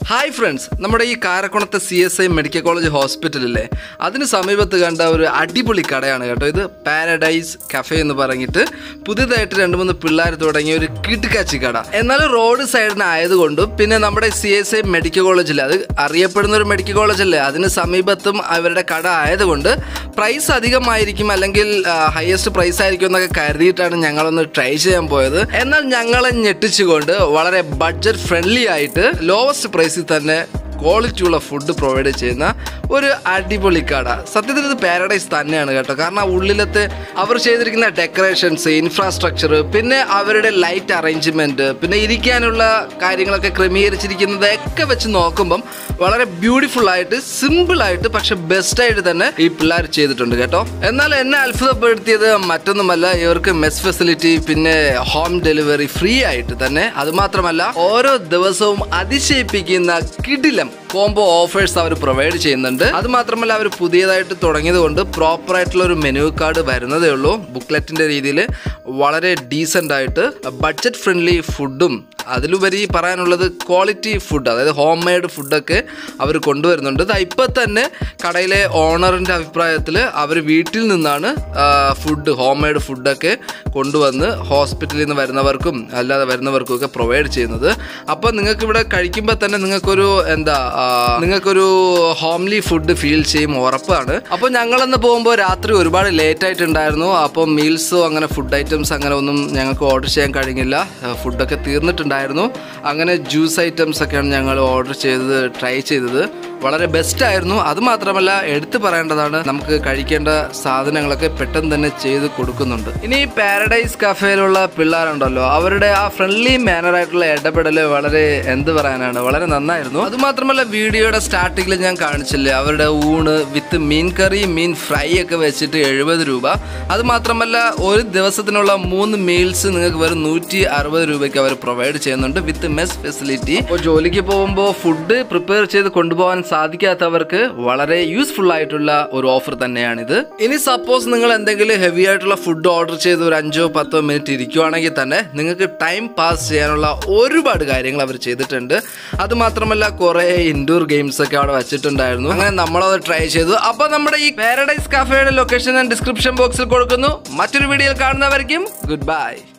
hi friends നമ്മുടെ ഈ കാരക്കുണത്തെ C S I medical college ഹോസ്പിറ്റലില്ലേ അതിന് സമീപത്ത് കണ്ട ഒരു അടിപൊളി കടയാണ് കേട്ടോ ഇത് പാരഡൈസ് കഫേ എന്ന് പറഞ്ഞിട്ട് പുതിയതായിട്ട് രണ്ട് മൂന്ന് പിള്ളേർ തുടങ്ങിയ ഒരു കിടുക്കാച്ചി കട എന്നാൽ റോഡ് സൈഡിന് ആയതുകൊണ്ടും പിന്നെ നമ്മുടെ സി എസ് ഐ മെഡിക്കൽ കോളേജിൽ അത് അറിയപ്പെടുന്ന ഒരു മെഡിക്കൽ കോളേജല്ലേ അതിന് സമീപത്തും അവരുടെ കട ആയതുകൊണ്ട് പ്രൈസ് അധികമായിരിക്കും അല്ലെങ്കിൽ ഹയസ്റ്റ് പ്രൈസ് ആയിരിക്കും എന്നൊക്കെ കരുതിയിട്ടാണ് ഞങ്ങളൊന്ന് ട്രൈ ചെയ്യാൻ പോയത് എന്നാൽ ഞങ്ങളെ ഞെട്ടിച്ചുകൊണ്ട് വളരെ ബഡ്ജറ്റ് ഫ്രണ്ട്ലി ആയിട്ട് ലോവസ്റ്റ് പ്രൈസിൽ തന്നെ ക്വാളിറ്റി ഉള്ള ഫുഡ് പ്രൊവൈഡ് ചെയ്യുന്ന ഒരു അടിപൊളി കട സത്യത്തിൽ ഇത് പാരഡൈസ് തന്നെയാണ് കേട്ടോ കാരണം ഉള്ളിലത്തെ അവർ ചെയ്തിരിക്കുന്ന ഡെക്കറേഷൻസ് ഇൻഫ്രാസ്ട്രക്ചർ പിന്നെ അവരുടെ ലൈറ്റ് അറേഞ്ച്മെന്റ് പിന്നെ ഇരിക്കാനുള്ള കാര്യങ്ങളൊക്കെ ക്രമീകരിച്ചിരിക്കുന്നത് ഒക്കെ വെച്ച് നോക്കുമ്പം വളരെ ബ്യൂട്ടിഫുൾ ആയിട്ട് സിമ്പിൾ ആയിട്ട് പക്ഷെ ബെസ്റ്റ് ആയിട്ട് തന്നെ ഈ പിള്ളേർ ചെയ്തിട്ടുണ്ട് കേട്ടോ എന്നാൽ എന്നെ അത്ഭുതപ്പെടുത്തിയത് മറ്റൊന്നുമല്ല ഇവർക്ക് മെസ് ഫെസിലിറ്റി പിന്നെ ഹോം ഡെലിവറി ഫ്രീ ആയിട്ട് തന്നെ അതുമാത്രമല്ല ഓരോ ദിവസവും അതിശയിപ്പിക്കുന്ന കിടിലം കോംബോ ഓഫേഴ്സ് അവർ പ്രൊവൈഡ് ചെയ്യുന്നുണ്ട് അത് മാത്രമല്ല അവർ പുതിയതായിട്ട് തുടങ്ങിയത് കൊണ്ട് പ്രോപ്പർ ആയിട്ടുള്ള ഒരു മെനു കാർഡ് വരുന്നതേ ഉള്ളൂ ബുക്ക്ലെറ്റിന്റെ രീതിയിൽ വളരെ ഡീസൻ്റ് ആയിട്ട് ബഡ്ജറ്റ് ഫ്രണ്ട്ലി ഫുഡും അതിലുപരി പറയാനുള്ളത് ക്വാളിറ്റി ഫുഡ് അതായത് ഹോം മെയ്ഡ് ഫുഡൊക്കെ അവർ കൊണ്ടുവരുന്നുണ്ട് ദാ ഇപ്പം തന്നെ കടയിലെ ഓണറിൻ്റെ അഭിപ്രായത്തിൽ അവർ വീട്ടിൽ നിന്നാണ് ഫുഡ് ഹോം മെയ്ഡ് ഫുഡൊക്കെ കൊണ്ടുവന്ന് ഹോസ്പിറ്റലിൽ നിന്ന് വരുന്നവർക്കും അല്ലാതെ വരുന്നവർക്കും ഒക്കെ പ്രൊവൈഡ് ചെയ്യുന്നത് അപ്പോൾ നിങ്ങൾക്ക് ഇവിടെ കഴിക്കുമ്പോൾ തന്നെ നിങ്ങൾക്കൊരു എന്താ ആ, നിങ്ങൾക്കൊരു ഹോംലി ഫുഡ് ഫീൽ ചെയ്യും ഉറപ്പാണ് അപ്പോൾ ഞങ്ങളന്ന് പോകുമ്പോൾ രാത്രി ഒരുപാട് ലേറ്റ് ആയിട്ടുണ്ടായിരുന്നു അപ്പോൾ മീൽസോ അങ്ങനെ ഫുഡ് ഐറ്റംസ് അങ്ങനെ ഒന്നും ഞങ്ങൾക്ക് ഓർഡർ ചെയ്യാൻ കഴിഞ്ഞില്ല ഫുഡൊക്കെ തീർന്നിട്ടുണ്ടായിരുന്നു അങ്ങനെ ജ്യൂസ് ഐറ്റംസ് ഒക്കെയാണ് ഞങ്ങൾ ഓർഡർ ചെയ്തത് ട്രൈ ചെയ്തത് വളരെ ബെസ്റ്റ് ആയിരുന്നു അത് മാത്രമല്ല എടുത്തു പറയേണ്ടതാണ് നമുക്ക് കഴിക്കേണ്ട സാധനങ്ങളൊക്കെ പെട്ടെന്ന് തന്നെ ചെയ്ത് കൊടുക്കുന്നുണ്ട് ഇനി ഈ പാരഡൈസ് കഫേയിലുള്ള പിള്ളേരുണ്ടല്ലോ അവരുടെ ആ ഫ്രണ്ട്ലി മാനർ ആയിട്ടുള്ള ഇടപെടൽ വളരെ എന്ത് പറയാനാണ് വളരെ നന്നായിരുന്നു അത് മാത്രമല്ല വീഡിയോയുടെ സ്റ്റാർട്ടിങ്ങിൽ ഞാൻ കാണിച്ചില്ലേ അവരുടെ ഊണ് വിത്ത് മീൻ കറി മീൻ ഫ്രൈ ഒക്കെ വെച്ചിട്ട് എഴുപത് രൂപ അത് മാത്രമല്ല ഒരു ദിവസത്തിനുള്ള മൂന്ന് മീൽസ് നിങ്ങൾക്ക് വെറും നൂറ്റി അറുപത് രൂപയ്ക്ക് അവർ പ്രൊവൈഡ് ചെയ്യുന്നുണ്ട് വിത്ത് മെസ് ഫെസിലിറ്റി അപ്പോൾ ജോലിക്ക് പോകുമ്പോൾ ഫുഡ് പ്രിപ്പയർ ചെയ്ത് കൊണ്ടുപോകാൻ സാധിക്കാത്തവർക്ക് വളരെ യൂസ്ഫുൾ ആയിട്ടുള്ള ഒരു ഓഫർ തന്നെയാണിത് ഇനി സപ്പോസ് നിങ്ങൾ എന്തെങ്കിലും ഹെവി ആയിട്ടുള്ള ഫുഡ് ഓർഡർ ചെയ്ത് ഒരു അഞ്ചോ പത്തോ മിനിറ്റ് ഇരിക്കുവാണെങ്കിൽ തന്നെ നിങ്ങൾക്ക് ടൈം പാസ് ചെയ്യാനുള്ള ഒരുപാട് കാര്യങ്ങൾ അവർ ചെയ്തിട്ടുണ്ട് അത് മാത്രമല്ല കുറെ ഇൻഡോർ ഗെയിംസ് ഒക്കെ അവിടെ വെച്ചിട്ടുണ്ടായിരുന്നു അങ്ങനെ നമ്മളത് ട്രൈ ചെയ്തു അപ്പൊ നമ്മുടെ ഈ പാരഡൈസ് കഫേയുടെ ലൊക്കേഷൻ ഞാൻ ഡിസ്ക്രിപ്ഷൻ ബോക്സിൽ കൊടുക്കുന്നു മറ്റൊരു വീഡിയോയിൽ കാണുന്നവർക്കും ഗുഡ് ബൈ